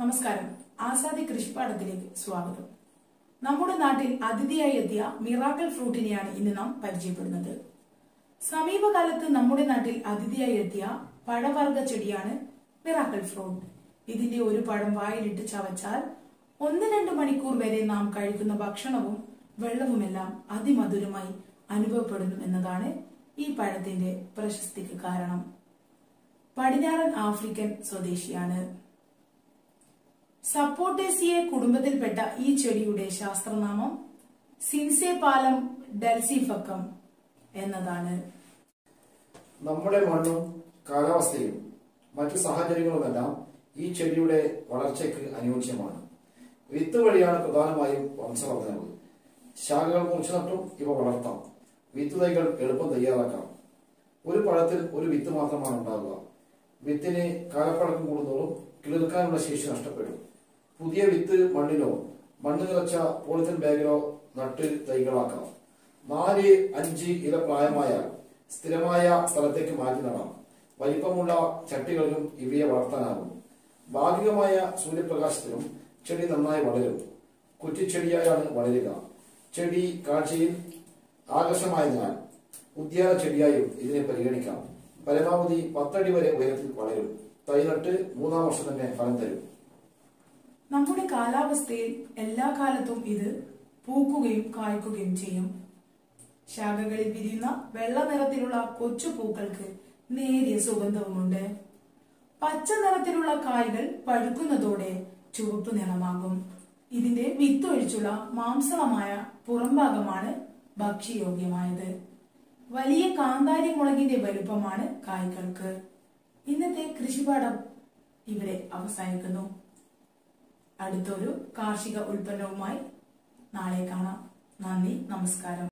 നമസ്കാരം ആസാദി കൃഷിപ്പാടത്തിലേക്ക് സ്വാഗതം നമ്മുടെ നാട്ടിൽ അതിഥിയായി എത്തിയ മിറാക്കൽ ഫ്രൂട്ടിനെയാണ് ഇന്ന് നാം പരിചയപ്പെടുന്നത് സമീപകാലത്ത് നമ്മുടെ നാട്ടിൽ അതിഥിയായി എത്തിയ പഴവർഗ ചെടിയാണ് മിറാക്കൽ ഫ്രൂട്ട് ഇതിന്റെ ഒരു പഴം വായിലിട്ട് ചവച്ചാൽ ഒന്ന് രണ്ട് മണിക്കൂർ വരെ നാം കഴിക്കുന്ന ഭക്ഷണവും വെള്ളവുമെല്ലാം അതിമധുരമായി അനുഭവപ്പെടുന്നു എന്നതാണ് ഈ പഴത്തിന്റെ പ്രശസ്തിക്ക് കാരണം പടിഞ്ഞാറൻ ആഫ്രിക്കൻ സ്വദേശിയാണ് സപ്പോട്ടേസിയെ കുടുംബത്തിൽപ്പെട്ട ഈ ചെടിയുടെ ശാസ്ത്രനാമം സിൻസെപാലം ഡെൽസിഫക്കം എന്നതാണ് നമ്മുടെ മണ്ണും കാലാവസ്ഥയും മറ്റു സാഹചര്യങ്ങളുമെല്ലാം ഈ ചെടിയുടെ വളർച്ചയ്ക്ക് അനുയോജ്യമാണ് വിത്ത് വഴിയാണ് പ്രധാനമായും വംശവർദ്ധനവ് ശാഖകൾ മുറിച്ചു നട്ടും ഇവ വളർത്താം വിത്ത് തൈകൾ എളുപ്പം തയ്യാറാക്കാം ഒരു പഴത്തിൽ ഒരു വിത്ത് മാത്രമാണ് ഉണ്ടാകുക വിത്തിന് കാലപ്പഴക്കം കൂടുന്നതോറും കിളിർക്കാനുള്ള ശേഷി നഷ്ടപ്പെടും പുതിയ വിത്ത് മണ്ണിലോ മണ്ണ് നിറച്ച പോളിത്തീൻ ബാഗിലോ നട്ട് തൈകളാക്കാം നാല് അഞ്ച് ഇല പ്രായമായാൽ സ്ഥിരമായ സ്ഥലത്തേക്ക് മാറ്റി നടാം വലിപ്പമുള്ള ചട്ടികളിലും ഇവയെ വളർത്താനാകും ഭാഗികമായ സൂര്യപ്രകാശത്തിലും ചെടി നന്നായി വളരും കുറ്റിച്ചെടിയായാണ് വളരുക ചെടി കാഴ്ചയിൽ ആകർഷമായതിനാൽ ഉദ്യാന ചെടിയായും ഇതിനെ പരിഗണിക്കാം പരമാവധി പത്തടി വരെ ഉയരത്തിൽ വളരും തൈ നട്ട് മൂന്നാം വർഷം തന്നെ ഫലം തരും നമ്മുടെ കാലാവസ്ഥയിൽ എല്ലാ കാലത്തും ഇത് പൂക്കുകയും കായ്ക്കുകയും ചെയ്യും ശാഖകളിൽ വിരിയുന്ന വെള്ള നിറത്തിലുള്ള കൊച്ചു പൂക്കൾക്ക് നേരിയ സുഗന്ധവുമുണ്ട് പച്ച നിറത്തിലുള്ള കായ്കൾ പഴുക്കുന്നതോടെ ചുവപ്പ് നിറമാകും ഇതിന്റെ വിത്തൊഴിച്ചുള്ള മാംസളമായ പുറംഭാഗമാണ് ഭക്ഷ്യയോഗ്യമായത് വലിയ കാന്താരി മുളകിന്റെ വലുപ്പമാണ് കായ്കൾക്ക് ഇന്നത്തെ കൃഷിപാഠം ഇവിടെ അവസാനിക്കുന്നു അടുത്തൊരു കാർഷിക ഉൽപ്പന്നവുമായി നാളെ കാണാം നന്ദി നമസ്കാരം